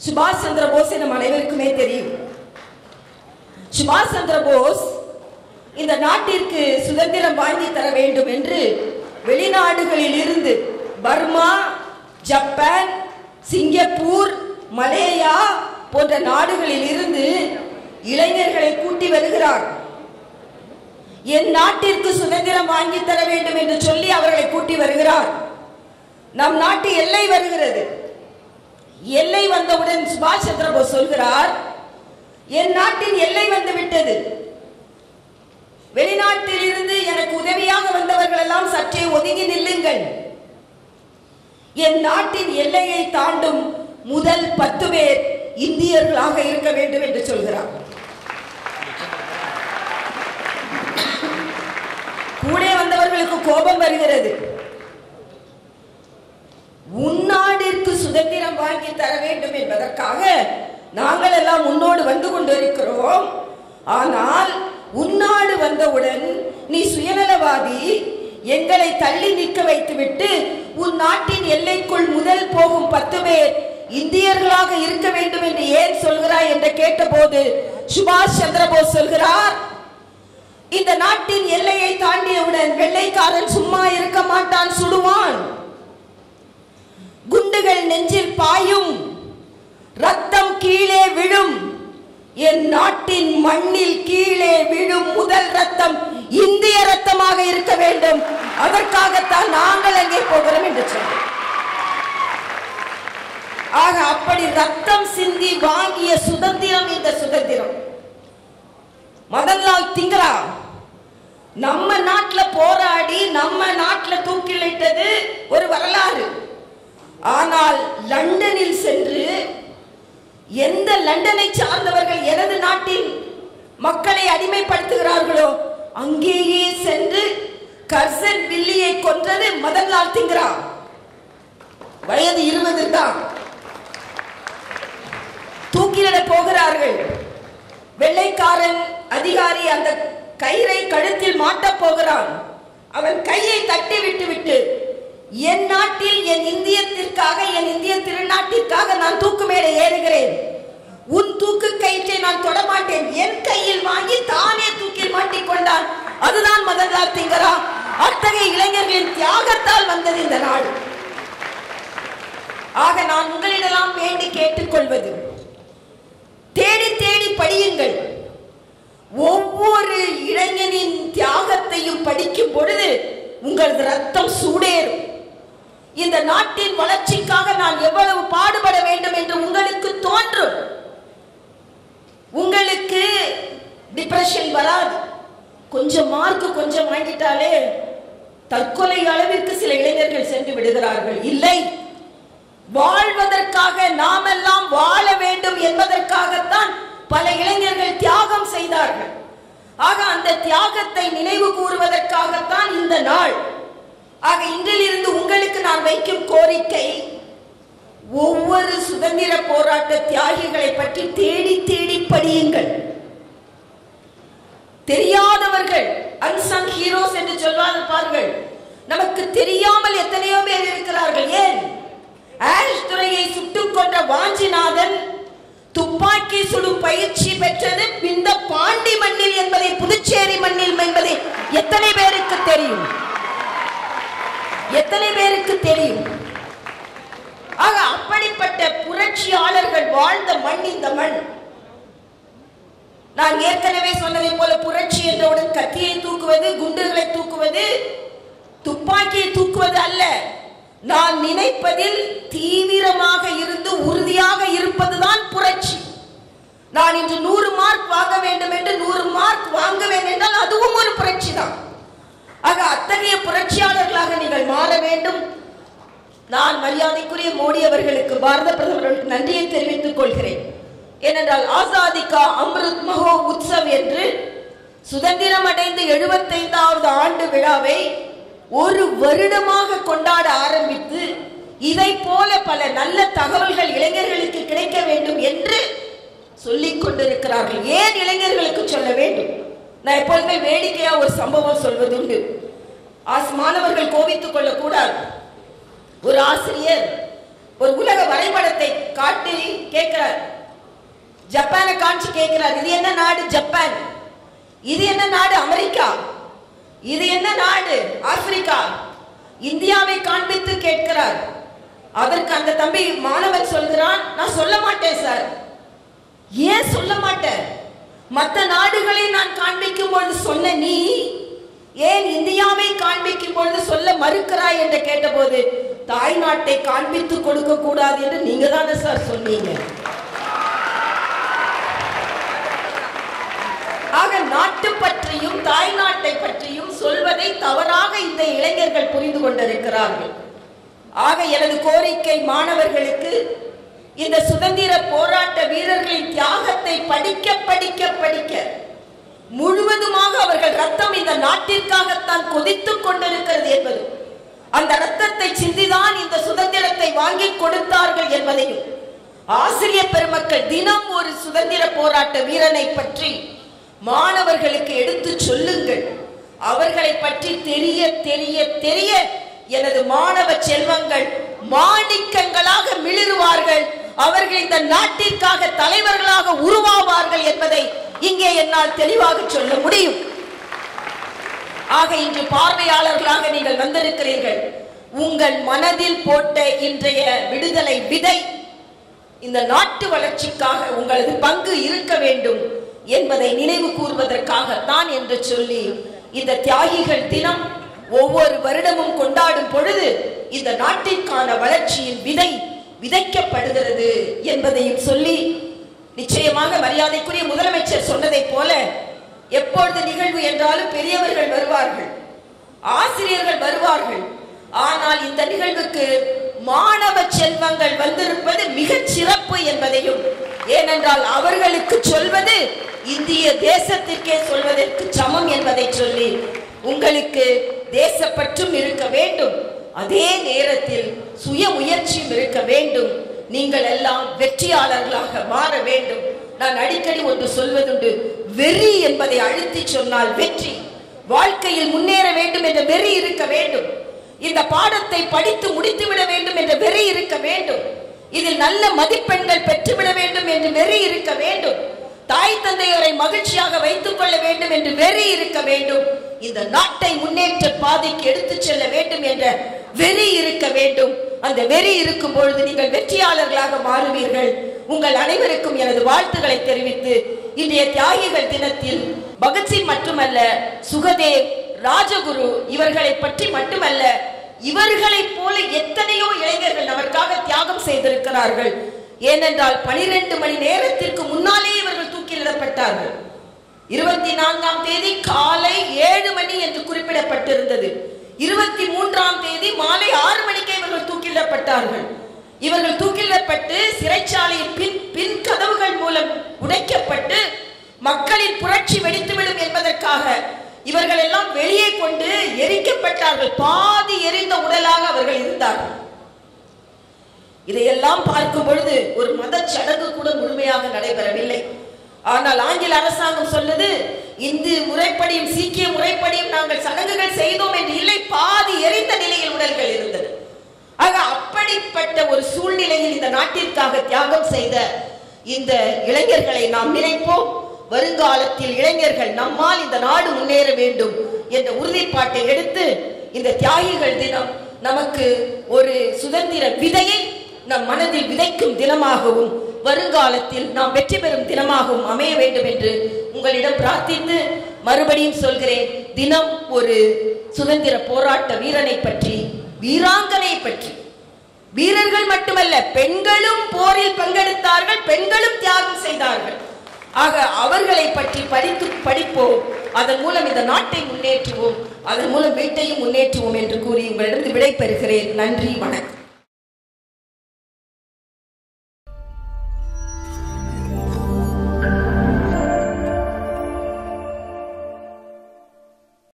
சுபாஷ் சந்திர போஸ் நம் அனைவருக்குமே தெரியும் சுபாஷ் சந்திர போஸ் இந்த நாட்டிற்கு சுதந்திரம் வாங்கி தர வேண்டும் என்று வெளிநாடுகளில் இருந்து பர்மா ஜப்பான் சிங்கப்பூர் மலேயா போன்ற நாடுகளில் இருந்து இளைஞர்களை கூட்டி வருகிறார் என் நாட்டிற்கு சுதந்திரம் வாங்கி தர வேண்டும் என்று சொல்லி அவர்களை கூட்டி வருகிறார் நம் நாட்டு எல்லை வருகிறது எல்லை வந்தவுடன் சுபாஷ் சந்திர போஸ் சொல்கிறார் என் நாட்டின் எல்லை வந்து விட்டது வெளிநாட்டில் இருந்து எனக்கு உதவியாக வந்தவர்கள் எல்லாம் சற்றே ஒதுங்கி நில்லுங்கள் என் நாட்டின் எல்லையை தாண்டும் முதல் பத்து பேர் இந்தியர்களாக இருக்க வேண்டும் என்று சொல்கிறார் கூட வந்தவர்களுக்கு கோபம் வருகிறது உன்னாடிற்கு சுதந்திரம் வாங்கி தர வேண்டும் என்பதற்காக நாங்கள் எல்லாம் உன்னோடு வந்து கொண்டிருக்கிறோம் ஆனால் உன்னாடு வந்தவுடன் நீ சுயநலவாதி எங்களை தள்ளி நிற்க வைத்துவிட்டு உன் நாட்டின் எல்லைக்குள் முதல் போகும் பத்து பேர் இந்தியர்களாக இருக்க வேண்டும் என்று ஏன் சொல்கிறாய் என்று கேட்டபோது சுபாஷ் சந்திரபோஸ் சொல்கிறார் இந்த நாட்டின் எல்லையை தாண்டியவுடன் வெள்ளைக்காரன் சும்மா இருக்க மாட்டான் சுடுவான் குண்டுகள் நெஞ்சில் பாயும் ரத்தம் கீழே விழும் என் நாட்டின் மண்ணில் கீழே விழும் முதல் ரத்தம் இந்திய ரத்தமாக இருக்க வேண்டும் அதற்காகத்தான் நாங்கள் அங்கே போகிறோம் என்று சொன்னோம் ஆக அப்படி ரத்தம் சிந்தி வாங்கிய சுதந்திரம் இந்த சுதந்திரம் மதன்லால் திங்களா நம்ம நாட்டுல போராடி நம்ம நாட்டுல தூக்கிலிட்டது ஒரு வரலாறு ஆனால் லண்டனில் சென்று எந்த லண்டனை சார்ந்தவர்கள் எனது நாட்டின் மக்களை அடிமைப்படுத்துகிறார்களோ அங்கேயே சென்று கர்சன் வில்லியை கொன்றது மதன்லால் திங்கரா வயது இருபது தான் தூக்கிலிட போகிறார்கள் வெள்ளைக்காரன் அதிகாரி அந்த கயிறை கழுத்தில் மாட்டப் போகிறான் அவன் கையை தட்டி விட்டு விட்டு என் நாட்டில் என் இந்தியத்திற்காக என் இந்திய திருநாட்டிற்காக நான் தூக்கு மேலே ஏறுகிறேன் உன் தூக்கு கயிற்றை நான் தொடமாட்டேன் என் கையில் வாங்கி தானே தூக்கில் மாட்டிக்கொண்டான் அதுதான் மதன்லால் திங்கரா அத்தகைய இளைஞர்களின் தியாகத்தால் வந்தது இந்த நாடு ஆக நான் உங்களிடலாம் வேண்டி கேட்டுக்கொள்வது தேடி தேடி படியுங்கள் ஒவ்வொரு இளைஞனின் தியாகத்தையும் படிக்கும் பொழுது உங்களது ரத்தம் சூடேறும் இந்த நாட்டின் வளர்ச்சிக்காக நான் எவ்வளவு பாடுபட வேண்டும் என்று உங்களுக்கு தோன்றும் உங்களுக்கு டிப்ரெஷன் வராது கொஞ்சம் மார்க் கொஞ்சம் வாங்கிட்டாலே தற்கொலை அளவிற்கு சில இளைஞர்கள் சென்று விடுகிறார்கள் இல்லை வாழ்வதற்காக நாமெல்லாம் வாழ வேண்டும் என்பதற்காகத்தான் பல இளைஞர்கள் தியாகம் செய்தார்கள் ஆக அந்த தியாகத்தை நினைவு கூறுவதற்காகத்தான் இந்த நாள் ஆக இன்றிலிருந்து உங்களுக்கு நான் வைக்கும் கோரிக்கை ஒவ்வொரு சுதந்திர போராட்ட தியாகிகளை பற்றி தேடி தேடி படியுங்கள் தெரியாதவர்கள் அன்சங் ஹீரோஸ் என்று சொல்வாங்க பாருங்கள் நமக்கு தெரியாமல் எத்தனையோ பேர் இருக்கிறார்கள் ஏன் ஆஷ் துறையை சுட்டுக் கொன்ற வாஞ்சிநாதன் துப்பாக்கி சுடும் பயிற்சி பெற்றது இந்த பாண்டி மண்ணில் என்பதை புதுச்சேரி மண்ணில் என்பதை எத்தனை பேருக்கு தெரியும் எத்தனை பேருக்கு தெரியும் ஆக அப்படிப்பட்ட புரட்சியாளர்கள் வாழ்ந்த மண் இந்த மண் நான் ஏற்கனவே சொன்னதை போல புரட்சி என்றவுடன் கத்தியை தூக்குவது குண்டுகளை தூக்குவது துப்பாக்கியை தூக்குவது அல்ல நான் நினைப்பதில் தீவிரமாக இருந்து உறுதியாக இருப்பதுதான் புரட்சி நான் இன்று நூறு மார்க் வாங்க வேண்டும் என்று நூறு மார்க் வாங்குவேன் என்றால் அதுவும் ஒரு புரட்சி தான் ஆக அத்தகைய புரட்சியாளர்களாக நீங்கள் மாற வேண்டும் நான் மரியாதைக்குரிய மோடி அவர்களுக்கு பாரத பிரதமர்களுக்கு நன்றியை தெரிவித்துக் கொள்கிறேன் ஏனென்றால் ஆசாதி கா அம்ருத் மகோ உற்சவ் என்று சுதந்திரம் அடைந்து எழுபத்தைந்தாவது ஆண்டு விழாவை ஒரு வருடமாக கொண்டாட ஆரம்பித்து இதை போல பல நல்ல தகவல்கள் இளைஞர்களுக்கு கிடைக்க வேண்டும் என்று சொல்லிக் கொண்டிருக்கிறார்கள் ஏன் இளைஞர்களுக்கு சொல்ல வேண்டும் நான் எப்பொழுதுமே வேடிக்கையா ஒரு சம்பவம் சொல்வதுண்டு ஆஸ் மாணவர்கள் கோபித்துக் கொள்ளக்கூடாது ஒரு ஆசிரியர் ஒரு உலக வரைபடத்தை காட்டி கேட்கிறார் ஜப்பானை காமிச்சு கேட்கிறார் இது என்ன நாடு ஜப்பான் இது என்ன நாடு அமெரிக்கா இது என்ன நாடு ஆப்பிரிக்கா இந்தியாவை காண்பித்து கேட்கிறார் அதற்கு அந்த தம்பி மாணவன் சொல்கிறான் நான் சொல்ல மாட்டேன் சார் ஏன் சொல்ல மாட்டேன் மற்ற நாடுகளை நான் காண்பிக்கும் பொழுது சொன்ன நீ ஏன் இந்தியாவை காண்பிக்கும் பொழுது சொல்ல மறுக்கிறாய் என்று கேட்டபோது தாய் நாட்டை காண்பித்து கொடுக்க கூடாது என்று நீங்க தானே சார் சொன்னீங்க ஆக நாட்டு பற்றியும் தாய் நாட்டை பற்றியும் சொல்வதை தவறாக இந்த இளைஞர்கள் புரிந்து கொண்டிருக்கிறார்கள் ஆக எனது கோரிக்கை மாணவர்களுக்கு இந்த சுதந்திர போராட்ட வீரர்களின் தியாகத்தை படிக்க படிக்க படிக்க முழுவதுமாக அவர்கள் ரத்தம் இந்த நாட்டிற்காகத்தான் கொதித்துக் கொண்டிருக்கிறது என்பது அந்த ரத்தத்தை சிந்திதான் இந்த சுதந்திரத்தை வாங்கி கொடுத்தார்கள் என்பதையும் ஆசிரியர் பெருமக்கள் தினம் ஒரு சுதந்திர போராட்ட வீரனை பற்றி மாணவர்களுக்கு எடுத்து சொல்லுங்கள் அவர்களை பற்றி தெரிய தெரிய தெரிய எனது மாணவ செல்வங்கள் மாணிக்கங்களாக மிளிருவார்கள் அவர்கள் இந்த நாட்டிற்காக தலைவர்களாக உருவாவார்கள் என்பதை இங்கே என்னால் தெளிவாக சொல்ல முடியும் ஆக இன்று பார்வையாளர்களாக நீங்கள் வந்திருக்கிறீர்கள் உங்கள் மனதில் போட்ட இன்றைய விடுதலை விதை இந்த நாட்டு வளர்ச்சிக்காக உங்களது பங்கு இருக்க வேண்டும் என்பதை நினைவு கூறுவதற்காக தான் என்று சொல்லி இந்த தியாகிகள் தினம் ஒவ்வொரு வருடமும் கொண்டாடும் பொழுது இந்த நாட்டிற்கான வளர்ச்சியின் விதை விதைக்கப்படுகிறது என்பதையும் சொல்லி நிச்சயமாக மரியாதைக்குரிய முதலமைச்சர் சொன்னதைப் போல எப்பொழுது நிகழ்வு என்றாலும் பெரியவர்கள் வருவார்கள் ஆசிரியர்கள் வருவார்கள் ஆனால் இந்த நிகழ்வுக்கு மாணவ செல்வங்கள் வந்திருப்பது மிகச் சிறப்பு என்பதையும் ஏனென்றால் அவர்களுக்கு சொல்வது இந்திய தேசத்திற்கே சொல்வதற்கு சமம் என்பதை சொல்லி உங்களுக்கு தேசப்பற்றும் இருக்க வேண்டும் அதே நேரத்தில் சுய முயற்சியும் இருக்க வேண்டும் நீங்கள் எல்லாம் வெற்றியாளர்களாக மாற வேண்டும் நான் அடிக்கடி ஒன்று சொல்வதுண்டு வெறி என்பதை அழுத்தி சொன்னால் வெற்றி வாழ்க்கையில் முன்னேற வேண்டும் என்ற வெறி இருக்க வேண்டும் இந்த பாடத்தை படித்து முடித்து விட வேண்டும் என்ற வெறி இருக்க வேண்டும் இதில் நல்ல மதிப்பெண்கள் பெற்றுவிட வேண்டும் என்று வெறி இருக்க வேண்டும் தாய் தந்தையரை மகிழ்ச்சியாக வைத்துக் கொள்ள வேண்டும் என்று வெறி இருக்க வேண்டும் இந்த நாட்டை முன்னேற்ற பாதைக்கு எடுத்துச் செல்ல வேண்டும் என்ற வெறி இருக்க வேண்டும் அந்த வெறி இருக்கும் பொழுது நீங்கள் வெற்றியாளர்களாக மாறுவீர்கள் உங்கள் அனைவருக்கும் எனது வாழ்த்துக்களை தெரிவித்து இன்றைய தியாகிகள் தினத்தில் பகத்சிங் மட்டுமல்ல சுகதேவ் ராஜகுரு இவர்களை பற்றி மட்டுமல்ல இவர்களைப் போல எத்தனையோ இளைஞர்கள் நமக்காக தியாகம் செய்திருக்கிறார்கள் ஏனென்றால் பனிரெண்டு மணி நேரத்திற்கு முன்னாலே இவர்கள் தூக்கிலிடப்பட்டார்கள் இருபத்தி நான்காம் தேதி காலை ஏழு மணி என்று குறிப்பிடப்பட்டிருந்தது இருபத்தி மூன்றாம் தேதி மாலை ஆறு மணிக்கே இவர்கள் தூக்கிலிடப்பட்டார்கள் இவர்கள் தூக்கிலிடப்பட்டு சிறைச்சாலையின் பின் பின் கதவுகள் மூலம் உடைக்கப்பட்டு மக்களின் புரட்சி வெடித்துவிடும் என்பதற்காக இவர்கள் எல்லாம் வெளியே கொண்டு எரிக்கப்பட்டார்கள் பாதி எரிந்த உடலாக அவர்கள் இருந்தார்கள் இதையெல்லாம் பார்க்கும் பொழுது ஒரு மத சடங்கு கூட முழுமையாக நடைபெறவில்லை ஆனால் ஆங்கில அரசாங்கம் சொன்னது இந்து முறைப்படியும் சீக்கிய முறைப்படியும் நாங்கள் சடங்குகள் செய்தோம் என்று இல்லை பாதி எரிந்த நிலையில் உடல்கள் இருந்தது ஆக அப்படிப்பட்ட ஒரு சூழ்நிலையில் இந்த நாட்டிற்காக தியாகம் செய்த இந்த இளைஞர்களை நாம் நினைப்போம் வருங்காலத்தில் இளைஞர்கள் நம்மால் இந்த நாடு முன்னேற வேண்டும் என்ற உறுதிப்பாட்டை எடுத்து இந்த தியாகிகள் தினம் நமக்கு ஒரு சுதந்திர விதையை நம் மனதில் விதைக்கும் தினமாகவும் வருங்காலத்தில் நாம் வெற்றி பெறும் தினமாகவும் அமைய வேண்டும் என்று உங்களிடம் பிரார்த்தித்து மறுபடியும் சொல்கிறேன் தினம் ஒரு சுதந்திர போராட்ட வீரனை பற்றி வீராங்கனை பற்றி வீரர்கள் மட்டுமல்ல பெண்களும் போரில் பங்கெடுத்தார்கள் பெண்களும் தியாகம் செய்தார்கள் ஆக அவர்களை பற்றி படித்து படிப்போம் அதன் மூலம் இந்த நாட்டை முன்னேற்றுவோம் அதன் மூலம் வீட்டையும் முன்னேற்றுவோம் என்று கூறி உங்களிடம் விடை பெறுகிறேன் நன்றி வணக்கம்